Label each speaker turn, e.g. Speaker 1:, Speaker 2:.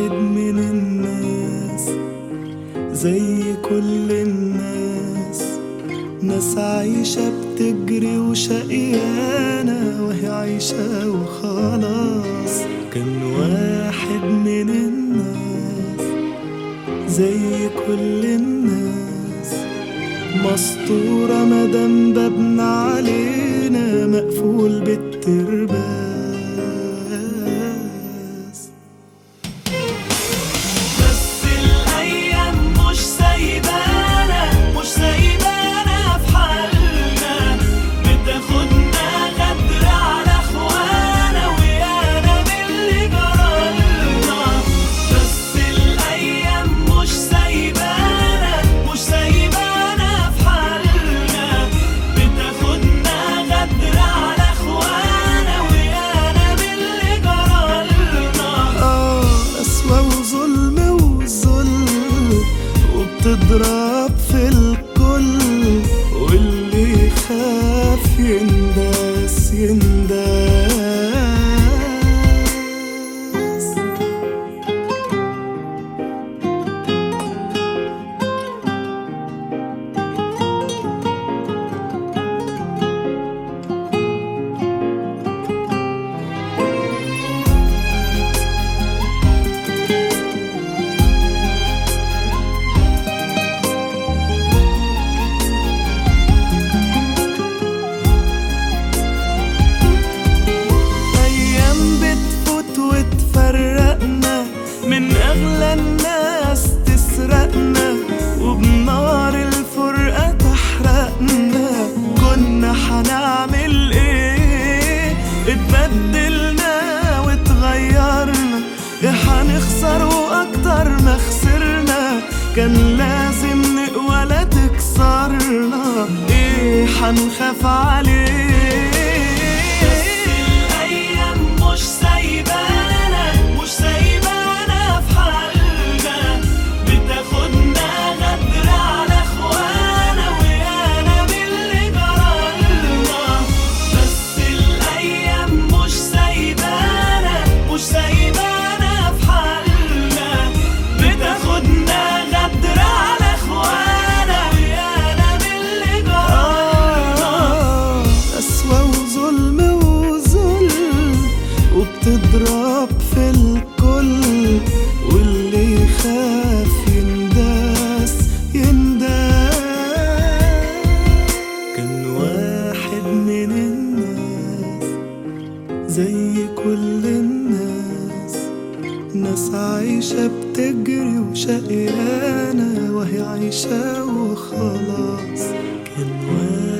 Speaker 1: واحد من الناس زي كل الناس ناس عايشة بتجري وشقيانة وهي عايشة وخلاص كان واحد من الناس زي كل الناس مسطورة مدام بابنا علينا مقفول بالترباس بس الأيام مش سايبانا مش سايبانا في حالنا بتاخدنا غدر على اخوانا ويانا باللي جرالنا بس الأيام مش سايبانا مش سايبانا في حالنا بتاخدنا غدر على اخوانا ويانا باللي جرالنا اه قسوة وظلم وذل وبتضرب في الكل واللي يخاف ينداس ينداس أيام بتفوت وتفرقنا من أغلى الناس تسرقنا وبنار الفرقة تحرقنا كنا حنعمل إيه اتبدلنا واتغيرنا إيه حنخسر وأكتر ما خسرنا كان لازم نقوى لا تكسرنا إيه حنخاف عليه الأيام مش سايبانا مش سايبانا في حالنا بتاخدنا غدر على اخوانا ويانا باللي جرالنا بس الأيام مش سايبانا مش سايبانا في حالنا بتاخدنا غدر على اخوانا ويانا باللي جرالنا قسوة وظلم وذل وبتضرب في الكل واللي يخاف ينداس ينداس كان واحد من الناس زي كل الناس ناس عايشة بتجري وشقيانة وهي عايشة وخلاص كان واحد